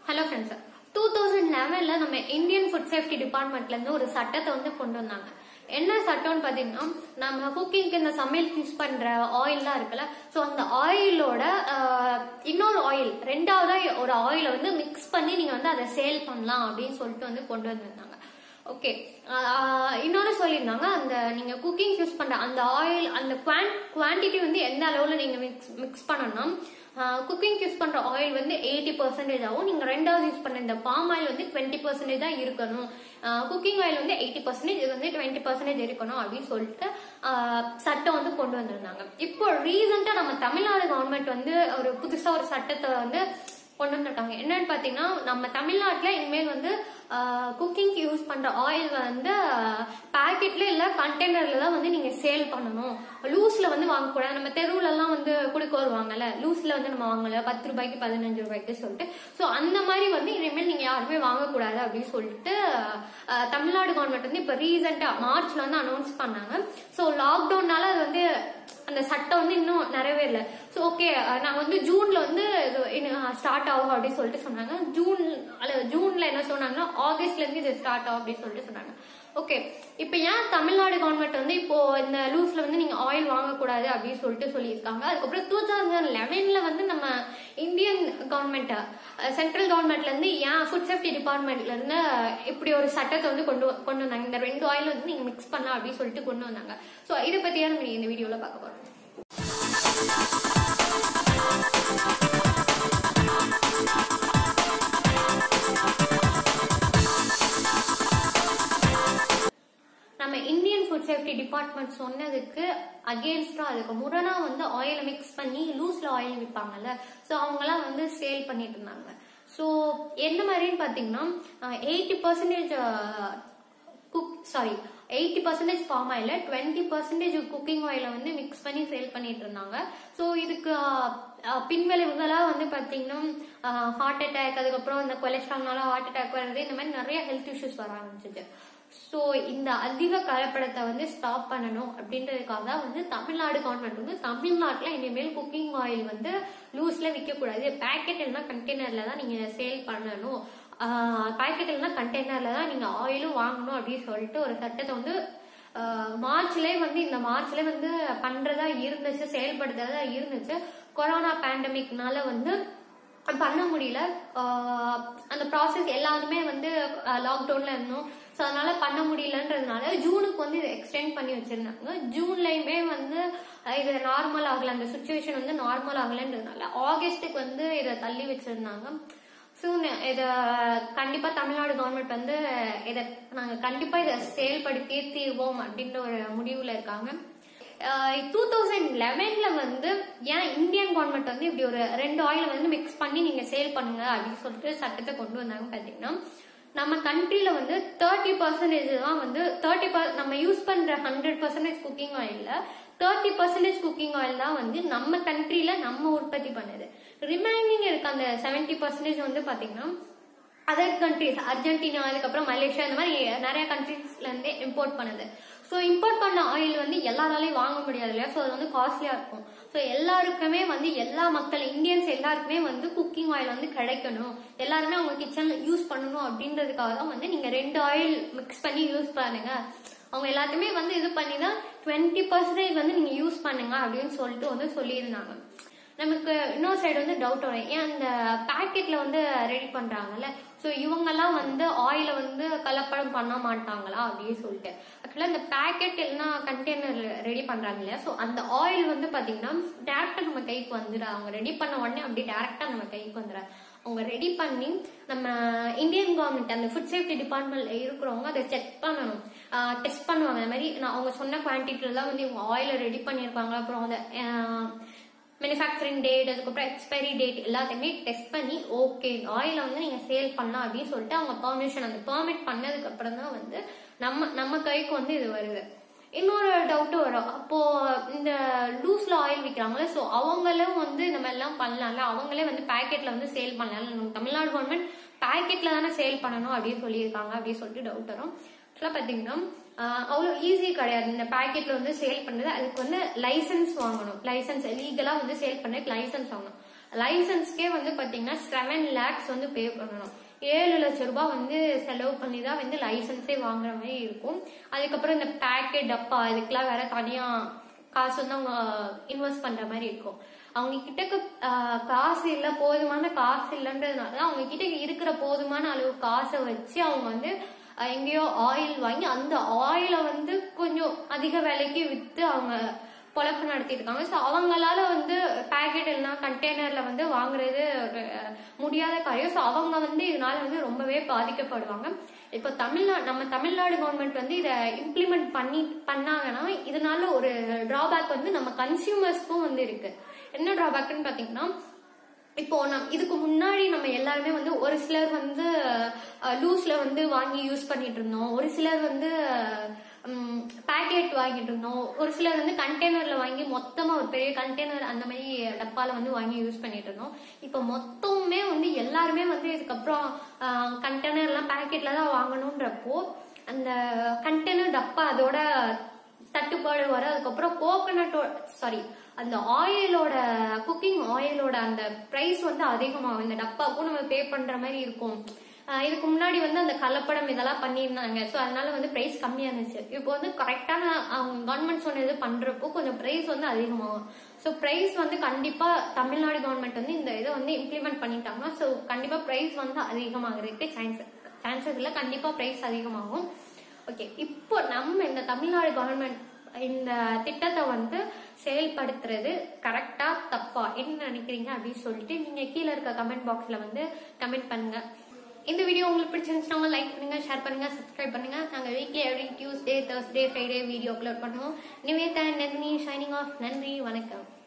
hello friends two thousand லெவன்ல நம்ம Indian food safety டிபார்ட்மெண்ட்ல இருந்து ஒரு சட்டத்தை வந்து கொண்டு வந்தாங்க என்ன சட்டம்னு பாத்தீங்கன்னா நம்ம குக்கிங்க்கு இந்த சமையலுக்கு யூஸ் பண்ற ஆயில்லாம் இருக்குல்ல ஸோ அந்த ஆயிலோட இன்னொரு ஆயில் ரெண்டாவதா ஒரு ஆயிலை வந்து மிக்ஸ் பண்ணி நீங்க வந்து அதை சேல் பண்ணலாம் அப்படின்னு சொல்லிட்டு வந்து கொண்டு வந்திருந்தாங்க ஓகே இன்னொன்னு சொல்லியிருந்தாங்க அந்த நீங்க குக்கிங் யூஸ் பண்ற அந்த ஆயில் அந்த குவான்டிட்டி வந்து எந்த அளவுல நீங்க மிக்ஸ் மிக்ஸ் பண்ணணும் குக்கிங் யூஸ் பண்ற ஆயில் வந்து எயிட்டி பர்சன்டேஜ் ஆகும் நீங்க ரெண்டாவது யூஸ் பண்ண இந்த பாம் ஆயில் வந்து டுவெண்ட்டி பர்சன்டேஜ் தான் இருக்கணும் குக்கிங் ஆயில் வந்து எயிட்டி பர்சன்டேஜ் இது வந்து டுவெண்ட்டி பர்சன்டேஜ் இருக்கணும் அப்படின்னு சொல்லிட்டு சட்டம் வந்து கொண்டு வந்திருந்தாங்க இப்போ ரீசெண்டா நம்ம தமிழ்நாடு கவர்மெண்ட் வந்து ஒரு புதுசா ஒரு சட்டத்தை வந்து கொண்டு வந்திருக்காங்க என்னன்னு பாத்தீங்கன்னா நம்ம தமிழ்நாட்டுல இனிமேல் வந்து குக்கிங்க்கு யூஸ் பண்ற ஆயில் வந்து பேக்கெட்ல இல்ல கண்டெய்னர்ல தான் வந்து நீங்க சேல் பண்ணணும் லூஸ்ல வந்து வாங்கக்கூடாது நம்ம தெருவுல எல்லாம் வந்து கொடுக்க வருவாங்கல்ல லூஸ்ல வந்து நம்ம வாங்கல பத்து ரூபாய்க்கு பதினஞ்சு ரூபாய்க்கு சொல்லிட்டு சோ அந்த மாதிரி வந்து இனிமேல் நீங்க யாருமே வாங்கக்கூடாது அப்படின்னு சொல்லிட்டு தமிழ்நாடு கவர்மெண்ட் வந்து இப்ப ரீசெண்டா மார்ச்ல வந்து அனௌன்ஸ் பண்ணாங்க சோ லாக்டவுன்னால அது வந்து அந்த சட்டம் வந்து இன்னும் நிறைவேறல ஸோ ஓகே நான் வந்து ஜூன்ல வந்து ஸ்டார்ட் ஆகும் அப்படின்னு சொல்லிட்டு சொன்னாங்க ஜூன் ஜூன்ல என்ன சொன்னாங்கன்னா ஆகஸ்ட்ல இருந்து இது ஸ்டார்ட் ஆகும் அப்படின்னு சொல்லிட்டு சொன்னாங்க ஓகே இப்போ ஏன் தமிழ்நாடு கவர்மெண்ட் வந்து இப்போ இந்த லூஸ்ல வந்து நீங்க ஆயில் வாங்கக்கூடாது அப்படின்னு சொல்லிட்டு சொல்லியிருக்காங்க அதுக்கப்புறம் டூ தௌசண்ட் லெவன்ல வந்து நம்ம இந்தியன் கவர்மெண்ட் சென்ட்ரல் கவர்மெண்ட்ல இருந்து ஏன் ஃபுட் சேஃப்டி டிபார்ட்மெண்ட்ல இருந்து இப்படி ஒரு சட்டத்தை வந்து கொண்டு கொண்டு வந்தாங்க இந்த ரெண்டு ஆயில் வந்து நீங்க மிக்ஸ் பண்ணலாம் அப்படின்னு சொல்லிட்டு கொண்டு வந்தாங்க ஸோ இதை பத்தி தான் நம்ம இந்த வீடியோல பார்க்க போறோம் நம்ம இந்தியன் ஃபுட் சேஃப்டி டிபார்ட்மெண்ட் சொன்னதுக்கு அகேன்ஸ்டா அதுக்கு முரணா வந்து ஆயிலை மிக்ஸ் பண்ணி லூஸ்ல ஆயில் விற்பாங்கல்ல ஸோ அவங்கலாம் வந்து சேல் பண்ணிட்டு இருந்தாங்க ஸோ எந்த மாதிரின்னு பார்த்தீங்கன்னா eighty percentage cook sorry eighty percentage palm ஆயில டுவெண்ட்டி பர்சன்டேஜ் குக்கிங் ஆயில வந்து மிக்ஸ் பண்ணி சேல் பண்ணிட்டு இருந்தாங்க ஸோ இதுக்கு பின்விளைவுகளா வந்து பாத்தீங்கன்னா ஹார்ட் அட்டாக் அதுக்கப்புறம் இந்த கொலஸ்ட்ரால்னால ஹார்ட் அட்டாக் வர்றது இந்த மாதிரி நிறைய ஹெல்த் இஷ்யூஸ் வர ஆரம்பிச்சிச்சு ஸோ இந்த அதிக கலப்படத்தை வந்து ஸ்டாப் பண்ணணும் அப்படின்றதுக்காக தான் வந்து தமிழ்நாடு கவர்மெண்ட் வந்து தமிழ்நாட்டில் இனிமேல் குக்கிங் ஆயில் வந்து லூஸ்ல விற்கக்கூடாது பேக்கெட் இல்லைனா கண்டெய்னர்ல தான் நீங்க சேல் பண்ணணும் பேக்கெட் இல்லைனா கண்டெய்னர்ல தான் நீங்க ஆயிலும் வாங்கணும் அப்படின்னு சொல்லிட்டு ஒரு சட்டத்தை வந்து மார்ச்லயே வந்து இந்த மார்ச்ல வந்து பண்றதா இருந்துச்சு செயல்படுத்துறதா இருந்துச்சு கொரோனா பேண்டமிக்னால வந்து பண்ண முடியல அந்த ப்ராசஸ் எல்லாருமே வந்து லாக்டவுன்ல இருந்தோம் ஸோ அதனால பண்ண முடியலன்றதுனால ஜூனுக்கு வந்து இதை எக்ஸ்டெண்ட் பண்ணி வச்சிருந்தாங்க ஜூன்லயுமே வந்து இது நார்மல் ஆகல அந்த சுச்சுவேஷன் வந்து நார்மல் ஆகலன்றதுனால ஆகஸ்ட்டுக்கு வந்து இதை தள்ளி வச்சிருந்தாங்க ஸோ இதை கண்டிப்பா தமிழ்நாடு கவர்மெண்ட் வந்து இதை நாங்க கண்டிப்பா இதை செயல்படுத்தியே தீர்வோம் அப்படின்ற ஒரு முடிவுல இருக்காங்க டூ தௌசண்ட் லெவன்ல வந்து ஏன் இந்தியன் கவர்மெண்ட் வந்து இப்படி ஒரு ரெண்டு ஆயில வந்து மிக்ஸ் பண்ணி நீங்க சேல் பண்ணுங்க அப்படின்னு சொல்லிட்டு சட்டத்தை கொண்டு வந்தாங்க பாத்தீங்கன்னா நம்ம கண்ட்ரில வந்து தேர்ட்டி பர்சன்டேஜ் தான் வந்து தேர்ட்டி நம்ம யூஸ் பண்ற ஹண்ட்ரட் பர்சன்டேஜ் குக்கிங் ஆயில்ல தேர்ட்டி பர்சன்டேஜ் குக்கிங் ஆயில் தான் வந்து நம்ம கண்ட்ரில நம்ம உற்பத்தி பண்ணுது ரிமைனிங் இருக்க அந்த செவன்டி பர்சன்டேஜ் வந்து பாத்தீங்கன்னா அதர் கண்ட்ரிஸ் அர்ஜென்டினா அதுக்கப்புறம் மலேசியா இந்த மாதிரி நிறைய கண்ட்ரீஸ்ல இருந்து இம்போர்ட் பண்ணுது ஸோ இம்போர்ட் பண்ண ஆயில் வந்து எல்லாராலையும் வாங்க முடியாது இல்லையா ஸோ அது வந்து காஸ்ட்லியா இருக்கும் ஸோ எல்லாருக்குமே வந்து எல்லா மக்கள் இந்தியன்ஸ் எல்லாருக்குமே வந்து குக்கிங் ஆயில் வந்து கிடைக்கணும் எல்லாருமே அவங்க கிச்சன்ல யூஸ் பண்ணணும் அப்படின்றதுக்காக தான் வந்து நீங்க ரெண்டு ஆயில் மிக்ஸ் பண்ணி யூஸ் பண்ணுங்க அவங்க எல்லாத்தையுமே வந்து இது பண்ணி தான் டுவெண்ட்டி பர்சன்டேஜ் வந்து நீங்க யூஸ் பண்ணுங்க அப்படின்னு சொல்லிட்டு வந்து சொல்லியிருந்தாங்க நமக்கு இன்னொரு சைடு வந்து டவுட் வரும் ஏன் அந்த பேக்கெட்ல வந்து ரெடி பண்றாங்கல்ல ஸோ இவங்கெல்லாம் வந்து ஆயில வந்து கலப்படம் பண்ண மாட்டாங்களா அப்படின்னு சொல்லிட்டு ஆக்சுவலா இந்த பேக்கெட் இல்லைன்னா கண்டெய்னர் ரெடி பண்றாங்க இல்லையா ஸோ அந்த ஆயில் வந்து பாத்தீங்கன்னா டேரக்டா நம்ம கைக்கு வந்துடா அவங்க ரெடி பண்ண உடனே அப்படியே டேரக்டா நம்ம கைக்கு வந்துடா அவங்க ரெடி பண்ணி நம்ம இந்தியன் கவர்மெண்ட் அந்த ஃபுட் சேஃப்டி டிபார்ட்மெண்ட்ல இருக்கிறவங்க அதை செக் பண்ணணும் டெஸ்ட் பண்ணுவாங்க அந்த மாதிரி நான் அவங்க சொன்ன குவான்டிட்டில தான் வந்து இவங்க ஆயில ரெடி பண்ணியிருப்பாங்க அப்புறம் அந்த மேனுஃபேக்சரிங் டேட் அதுக்கப்புறம் எக்ஸ்பைரி டேட் எல்லாத்தையுமே டெஸ்ட் பண்ணி ஓகே ஆயில வந்து நீங்க சேல் பண்ணலாம் அப்படின்னு சொல்லிட்டு அவங்க பெர்மிஷன் அந்த பெர்மிட் பண்ணதுக்கு அப்புறம் தான் வந்து நம்ம நம்ம கைக்கு வந்து இது வருது இன்னொரு டவுட் வரும் அப்போ இந்த லூஸ்ல ஆயில் விற்கிறாங்களே ஸோ அவங்களும் வந்து நம்ம எல்லாம் பண்ணலாம்ல அவங்களே வந்து பேக்கெட்ல வந்து சேல் பண்ணலாம் தமிழ்நாடு கவர்மெண்ட் பேக்கெட்ல தானே சேல் பண்ணணும் அப்படின்னு சொல்லியிருக்காங்க அப்படின்னு சொல்லிட்டு டவுட் வரும் ஆக்சுவலா பாத்தீங்கன்னா அவ்வளோ ஈஸி கிடையாது இந்த பேக்கெட்ல வந்து சேல் பண்ணது அதுக்கு வந்து லைசன்ஸ் வாங்கணும் லைசன்ஸ் லீகலா வந்து சேல் பண்ணதுக்கு லைசன்ஸ் வாங்கணும் லைசன்ஸ்க்கே வந்து பாத்தீங்கன்னா செவன் லேக்ஸ் வந்து பே பண்ணணும் ஏழு லட்சம் ரூபாய் வந்து செலவு பண்ணி தான் வந்து லைசன்ஸே வாங்குற மாதிரி இருக்கும் அதுக்கப்புறம் இந்த பேக்கெட் டப்பா இதுக்கெல்லாம் வேற தனியா காசு வந்து அவங்க இன்வெஸ்ட் பண்ற மாதிரி இருக்கும் அவங்க கிட்ட ஆஹ், காசு இல்ல போதுமான காசு இல்லைன்றதுனால அவங்க கிட்ட இருக்கிற போதுமான அளவு காசை வச்சு அவங்க வந்து ஆஹ், எங்கேயோ ஆயில் வாங்கி அந்த ஆயிலை வந்து கொஞ்சம் அதிக விலைக்கு வித்து அவங்க பொழப்பு நடத்திட்டு இருக்காங்க ஸோ அவங்களால வந்து பேக்கெட் இல்லைனா கண்டெய்னர்ல வந்து வாங்குறது ஒரு, அஹ், முடியாத காரியம் ஸோ அவங்க வந்து இதனால வந்து ரொம்பவே பாதிக்கப்படுவாங்க இப்போ தமிழ்நாடு நம்ம தமிழ்நாடு கவர்மெண்ட் வந்து இதை இம்ப்ளிமெண்ட் பண்ணி பண்ணாங்கன்னா இதனால ஒரு டிராபேக் வந்து நம்ம கன்சியூமர்ஸ்க்கும் வந்து இருக்கு என்ன டிராபேக்னு பாத்தீங்கன்னா இப்போ நம் இதுக்கு முன்னாடி நம்ம எல்லாருமே வந்து ஒரு சிலர் வந்து லூஸ்ல வந்து வாங்கி யூஸ் பண்ணிட்டு இருந்தோம் ஒரு சிலர் வந்து பேக்கெட் வாங்கிட்டு இருந்தோம் ஒரு சிலர் வந்து கண்டெய்னர்ல வாங்கி மொத்தமா ஒரு பெரிய கண்டெய்னர் அந்த மாதிரி டப்பால வந்து வாங்கி யூஸ் பண்ணிட்டு இருந்தோம் இப்போ மொத்தமுமே வந்து எல்லாருமே வந்து இதுக்கப்புறம் கண்டெய்னர்லாம் பேக்கெட்ல தான் வாங்கணுன்றப்போ அந்த கண்டெய்னர் டப்பா அதோட தட்டுப்பாடு வர அதுக்கப்புறம் கோகனட்டோ சாரி அந்த ஆயிலோட குக்கிங் ஆயிலோட அந்த பிரைஸ் வந்து அதிகமாகும் இந்த டப்பாவுக்கும் நம்ம பே பண்ற மாதிரி இருக்கும் ஆஹ் இதுக்கு முன்னாடி வந்து அந்த கலப்படம் இதெல்லாம் பண்ணியிருந்தாங்க ஸோ அதனால வந்து பிரைஸ் கம்மியா இருந்துச்சு இப்போ வந்து கரெக்டான அவங்க கவர்மெண்ட் சொன்னது பண்றப்போ கொஞ்சம் பிரைஸ் வந்து அதிகமாகும் ஸோ பிரைஸ் வந்து கண்டிப்பா தமிழ்நாடு கவர்மெண்ட் வந்து இந்த இதை வந்து இம்ப்ளிமெண்ட் பண்ணிட்டாங்கன்னா ஸோ கண்டிப்பா பிரைஸ் வந்து அதிகமாகிறதுக்கு சான்ஸ் சான்சஸ் இல்லை கண்டிப்பா பிரைஸ் அதிகமாகும் ஓகே இப்போ நம்ம இந்த தமிழ்நாடு கவர்மெண்ட் இந்த திட்டத்தை வந்து செயல்படுத்துறது கரெக்டா தப்பா என்ன நினைக்கிறீங்க அப்படின்னு சொல்லிட்டு நீங்க கீழே இருக்க கமெண்ட் பாக்ஸ்ல வந்து கமெண்ட் பண்ணுங்க இந்த வீடியோ உங்களுக்கு பிடிச்சிருந்துச்சுன்னா லைக் பண்ணுங்க ஷேர் பண்ணுங்க சப்ஸ்கிரைப் பண்ணுங்க நாங்க weekly every Tuesday Thursday Friday video upload பண்ணுவோம் நிவேதா நந்தினி ஷைனிங் ஆஃப் நன்றி வணக்கம்